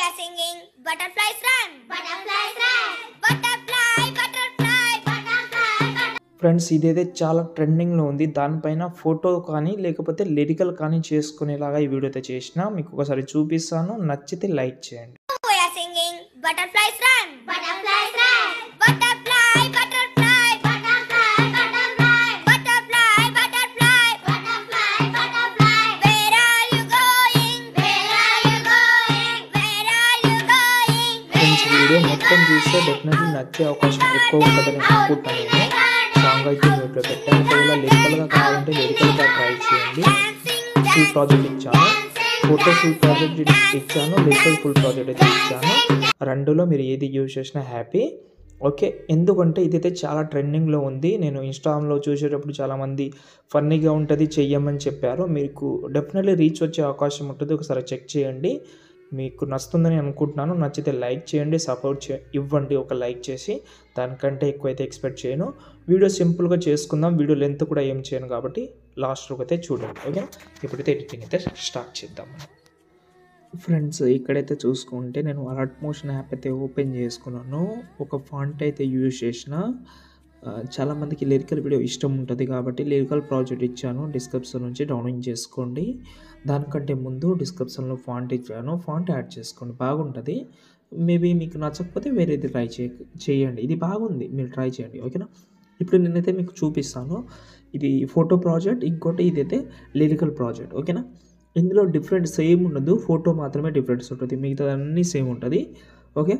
are singing butterflies run. Butterflies run. Butterfly, butterfly, butterfly, butterfly. Friends ఇదైతే చాలా ట్రెండింగ్లో ఉంది దానిపైన ఫోటో కానీ లేకపోతే లిరికల్ కానీ చేసుకునేలాగా ఈ వీడియో అయితే చేసిన మీకు ఒకసారి చూపిస్తాను నచ్చితే లైక్ చేయండి We are singing butterflies run. Butterflies run. Butterfly, butterfly, butterfly, butterfly, butterfly, butterfly, butterfly, butterfly. Where are you going? Where are you going? Where are you going? Friends ఈ వీడియో మొత్తం చూస్తే డెఫినెట్లీ నచ్చే అవకాశం ఎక్కువ ఉంటుందని అనుకుంటాను నేను సాంగ్ అయితే మ్యూట్లో పెట్టాను ఒకవేళ లిరికల్గా కావాలంటే లిరికల్గా ట్రై చేయండి ఫుల్ ప్రాజెక్ట్ ఇచ్చాను ఫోటో ఫుల్ ప్రాజెక్ట్ ఇచ్చాను లిరికల్ ఫుల్ ప్రాజెక్ట్ అయితే ఇచ్చాను రెండులో మీరు ఏది యూజ్ చేసినా హ్యాపీ ఓకే ఎందుకంటే ఇదైతే చాలా ట్రెండింగ్లో ఉంది నేను ఇన్స్టాగ్రామ్లో చూసేటప్పుడు చాలామంది ఫన్నీగా ఉంటుంది చెయ్యమని చెప్పారు మీకు డెఫినెట్లీ రీచ్ వచ్చే అవకాశం ఉంటుంది ఒకసారి చెక్ చేయండి మీకు నచ్చుతుందని అనుకుంటున్నాను నచ్చితే లైక్ చేయండి సపోర్ట్ చే ఇవ్వండి ఒక లైక్ చేసి దానికంటే ఎక్కువైతే ఎక్స్పెక్ట్ చేయను వీడియో సింపుల్గా చేసుకుందాం వీడియో లెంత్ కూడా ఏం చేయను కాబట్టి లాస్ట్లోకి అయితే చూడండి ఓకే ఇప్పుడైతే ఎడిటింగ్ అయితే స్టార్ట్ చేద్దాం ఫ్రెండ్స్ ఇక్కడైతే చూసుకుంటే నేను అలర్ట్ మోషన్ యాప్ అయితే ఓపెన్ చేసుకున్నాను ఒక ఫాంట్ అయితే యూజ్ చేసిన ఆ, చాలామందికి లిరికల్ వీడియో ఇష్టం ఉంటుంది కాబట్టి లిరికల్ ప్రాజెక్ట్ ఇచ్చాను డిస్క్రిప్షన్ నుంచి డౌన్లోడ్ చేసుకోండి దానికంటే ముందు డిస్క్రిప్షన్లో ఫాంట్ ఇచ్చాను ఫాంట్ యాడ్ చేసుకోండి బాగుంటుంది మేబీ మీకు నచ్చకపోతే వేరేది ట్రై చే చేయండి ఇది బాగుంది మీరు ట్రై చేయండి ఓకేనా ఇప్పుడు నేనైతే మీకు చూపిస్తాను ఇది ఫోటో ప్రాజెక్ట్ ఇంకోటి ఇదైతే లిరికల్ ప్రాజెక్ట్ ఓకేనా ఇందులో డిఫరెంట్ సేమ్ ఉండదు ఫోటో మాత్రమే డిఫరెన్స్ ఉంటుంది మిగతా అన్నీ సేమ్ ఉంటుంది ఓకే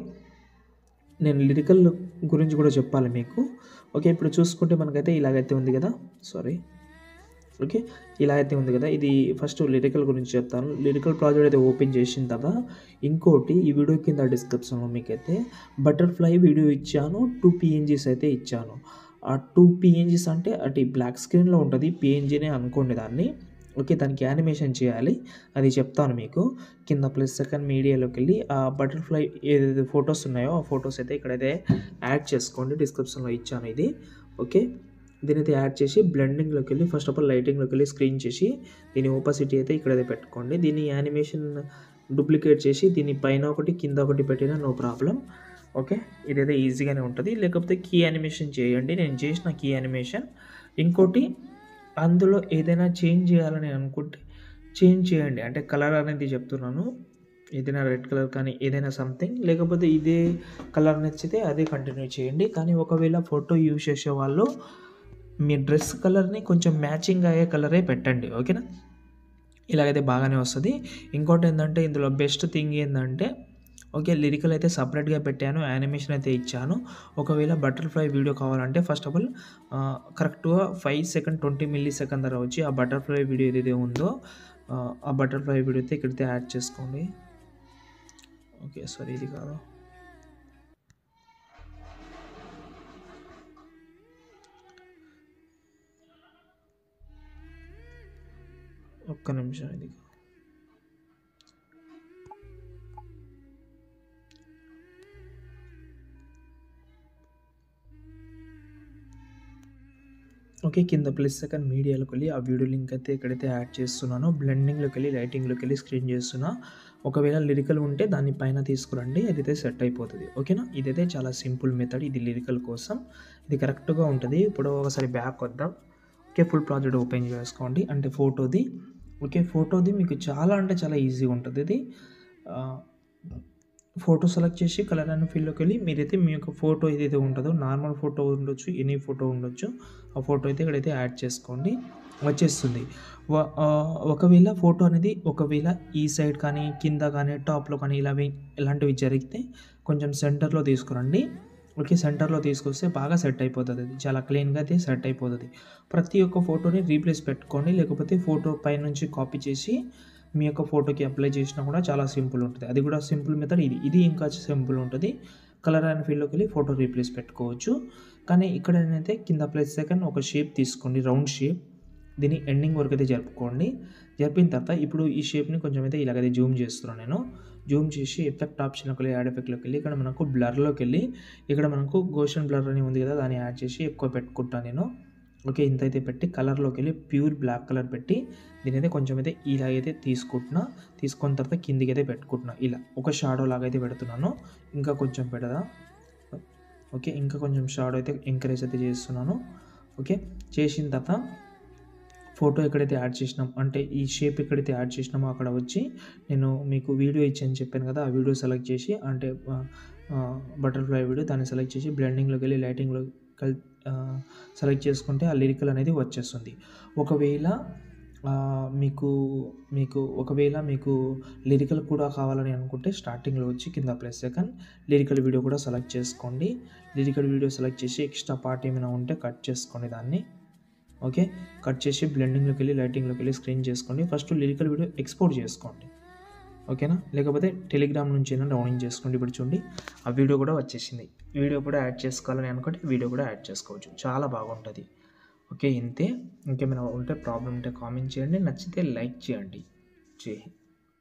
నేను లిరికల్ గురించి కూడా చెప్పాలి మీకు ఓకే ఇప్పుడు చూసుకుంటే మనకైతే ఇలాగైతే ఉంది కదా సారీ ఓకే ఇలా అయితే ఉంది కదా ఇది ఫస్ట్ లిరికల్ గురించి చెప్తాను లిరికల్ ప్రాజెక్ట్ అయితే ఓపెన్ చేసిన తర్వాత ఇంకోటి ఈ వీడియో కింద డిస్క్రిప్షన్లో మీకైతే బటర్ఫ్లై వీడియో ఇచ్చాను టూ పిఎన్జీస్ అయితే ఇచ్చాను ఆ టూ పిఎన్జీస్ అంటే అటు బ్లాక్ స్క్రీన్లో ఉంటుంది పిఎన్జీనే అనుకోండి దాన్ని ఓకే దానికి యానిమేషన్ చేయాలి అది చెప్తాను మీకు కింద ప్లస్ సెకండ్ మీడియాలోకి వెళ్ళి ఆ బటర్ఫ్లై ఏదైతే ఫొటోస్ ఉన్నాయో ఆ ఫొటోస్ అయితే ఇక్కడైతే యాడ్ చేసుకోండి డిస్క్రిప్షన్లో ఇచ్చాను ఇది ఓకే దీని అయితే యాడ్ చేసి బ్లెండింగ్లోకి వెళ్ళి ఫస్ట్ ఆఫ్ ఆల్ లైటింగ్లోకి వెళ్ళి స్క్రీన్ చేసి దీని ఓపాసిటీ అయితే ఇక్కడైతే పెట్టుకోండి దీని యానిమేషన్ డూప్లికేట్ చేసి దీని పైన ఒకటి కింద ఒకటి పెట్టినా నో ప్రాబ్లం ఓకే ఇదైతే ఈజీగానే ఉంటుంది లేకపోతే కీ యానిమేషన్ చేయండి నేను చేసిన కీ యానిమేషన్ ఇంకోటి అందులో ఏదైనా చేంజ్ చేయాలని అనుకుంటే చేంజ్ చేయండి అంటే కలర్ అనేది చెప్తున్నాను ఏదైనా రెడ్ కలర్ కానీ ఏదైనా సంథింగ్ లేకపోతే ఇదే కలర్ నచ్చితే అదే కంటిన్యూ చేయండి కానీ ఒకవేళ ఫోటో యూజ్ చేసే వాళ్ళు మీ డ్రెస్ కలర్ని కొంచెం మ్యాచింగ్ అయ్యే కలరే పెట్టండి ఓకేనా ఇలాగైతే బాగానే వస్తుంది ఇంకోటి ఏంటంటే ఇందులో బెస్ట్ థింగ్ ఏంటంటే ఓకే లిరికల్ అయితే సపరేట్గా పెట్టాను యానిమేషన్ అయితే ఇచ్చాను ఒకవేళ బటర్ఫ్లై వీడియో కావాలంటే ఫస్ట్ ఆఫ్ ఆల్ కరెక్ట్గా five second twenty millisecond ధర వచ్చి ఆ బటర్ఫ్లై వీడియో ఏదైతే ఉందో ఆ, ఆ బటర్ఫ్లై వీడియో అయితే ఇక్కడైతే యాడ్ చేసుకోండి ఓకే సారీ ఇది కాదు ఒక్క నిమిషం ఇది ఓకే కింద ప్లస్ సెకండ్ మీడియాలోకి వెళ్ళి ఆ వీడియో లింక్ అయితే ఎక్కడైతే యాడ్ చేస్తున్నానో బ్లెండింగ్లోకి వెళ్ళి లైటింగ్లోకి వెళ్ళి స్క్రీన్ చేస్తున్నా ఒకవేళ లిరికల్ ఉంటే దాన్ని పైన తీసుకురండి అదైతే సెట్ అయిపోతుంది ఓకేనా ఇదైతే చాలా సింపుల్ మెథడ్ ఇది లిరికల్ కోసం ఇది కరెక్ట్గా ఉంటుంది ఇప్పుడు ఒకసారి బ్యాక్ వద్దాం ఓకే ఫుల్ ప్రాజెక్ట్ ఓపెన్ చేసుకోండి అంటే ఫోటోది ఓకే ఫోటోది మీకు చాలా అంటే చాలా ఈజీగా ఉంటుంది ఇది ఫోటో సెలెక్ట్ చేసి కలర్ అండ్ ఫీల్డ్లోకి వెళ్ళి మీరైతే మీ యొక్క ఫోటో ఏదైతే ఉంటుందో నార్మల్ ఫోటో ఉండొచ్చు ఎనీ ఫోటో ఉండొచ్చు ఆ ఫోటో అయితే ఇక్కడైతే యాడ్ చేసుకోండి వచ్చేస్తుంది వ- ఆ, ఒకవేళ ఫోటో అనేది ఒకవేళ ఈ సైడ్ కానీ కింద కానీ టాప్లో కానీ ఇలా ఇలాంటివి జరిగితే కొంచెం సెంటర్లో తీసుకురండి ఓకే సెంటర్లో తీసుకొస్తే బాగా సెట్ అయిపోతుంది అది చాలా క్లీన్గా అయితే సెట్ అయిపోతుంది ప్రతి ఒక్క ఫోటోని రీప్లేస్ పెట్టుకోండి లేకపోతే ఫోటో పై నుంచి కాపీ చేసి మీ యొక్క ఫోటోకి అప్లై చేసినా కూడా చాలా సింపుల్ ఉంటుంది అది కూడా సింపుల్ మెథడ్ ఇది ఇది ఇంకా సింపుల్ ఉంటుంది కలర్ అండ్ ఫీల్డ్లోకి వెళ్ళి ఫోటో రీప్లేస్ పెట్టుకోవచ్చు కానీ ఇక్కడ నేనైతే కింద ప్లస్ సెకండ్ ఒక షేప్ తీసుకోండి రౌండ్ షేప్ దీన్ని ఎండింగ్ వరకు అయితే జరుపుకోండి జరిపిన తర్వాత ఇప్పుడు ఈ షేప్ని కొంచెం అయితే ఇలాగైతే జూమ్ చేస్తున్నాను నేను జూమ్ చేసి ఎఫెక్ట్ ఆప్షన్లోకి వెళ్ళి యాడ్ ఎఫెక్ట్లోకి వెళ్ళి ఇక్కడ మనకు బ్లర్లోకి వెళ్ళి ఇక్కడ మనకు గోషన్ బ్లర్ అని ఉంది కదా దాన్ని యాడ్ చేసి ఎక్కువ పెట్టుకుంటాను నేను ఓకే ఇంత అయితే పెట్టి కలర్లోకి వెళ్ళి ప్యూర్ బ్లాక్ కలర్ పెట్టి దీని అయితే కొంచెం అయితే ఇలాగైతే తీసుకుంటున్నా తీసుకున్న తర్వాత కిందికి అయితే పెట్టుకుంటున్నా ఇలా ఒక షాడో లాగా అయితే పెడుతున్నాను ఇంకా కొంచెం పెడదా ఓకే ఇంకా కొంచెం షాడో అయితే ఎంకరేజ్ అయితే చేస్తున్నాను ఓకే చేసిన తర్వాత ఫోటో ఎక్కడైతే యాడ్ చేసినాం అంటే ఈ షేప్ ఎక్కడైతే యాడ్ చేసినామో అక్కడ వచ్చి నేను మీకు వీడియో ఇచ్చాను చెప్పాను కదా ఆ వీడియో సెలెక్ట్ చేసి అంటే బటర్ఫ్లై వీడియో దాన్ని సెలెక్ట్ చేసి బ్లెండింగ్లోకి వెళ్ళి లైటింగ్లో కల్ సెలెక్ట్ చేసుకుంటే ఆ లిరికల్ అనేది వచ్చేస్తుంది ఒకవేళ ఆ, మీకు మీకు ఒకవేళ మీకు లిరికల్ కూడా కావాలని అనుకుంటే స్టార్టింగ్లో వచ్చి కింద ప్లస్ సెకండ్ లిరికల్ వీడియో కూడా సెలెక్ట్ చేసుకోండి లిరికల్ వీడియో సెలెక్ట్ చేసి ఎక్స్ట్రా పార్ట్ ఏమైనా ఉంటే కట్ చేసుకోండి దాన్ని ఓకే కట్ చేసి బ్లెండింగ్లోకి వెళ్ళి లైటింగ్లోకి వెళ్ళి స్క్రీన్ చేసుకోండి ఫస్ట్ లిరికల్ వీడియో ఎక్స్పోర్ట్ చేసుకోండి ఓకేనా లేకపోతే టెలిగ్రామ్ నుంచి అయినా డౌన్లోడ్ చేసుకోండి ఇప్పుడు చూడండి ఆ వీడియో కూడా వచ్చేసింది వీడియో కూడా యాడ్ చేసుకోవాలని అనుకుంటే వీడియో కూడా యాడ్ చేసుకోవచ్చు చాలా బాగుంటుంది ఓకే ఇంతే ఇంకేమైనా ఉంటే ప్రాబ్లం ఉంటే కామెంట్ చేయండి నచ్చితే లైక్ చేయండి జై హింద్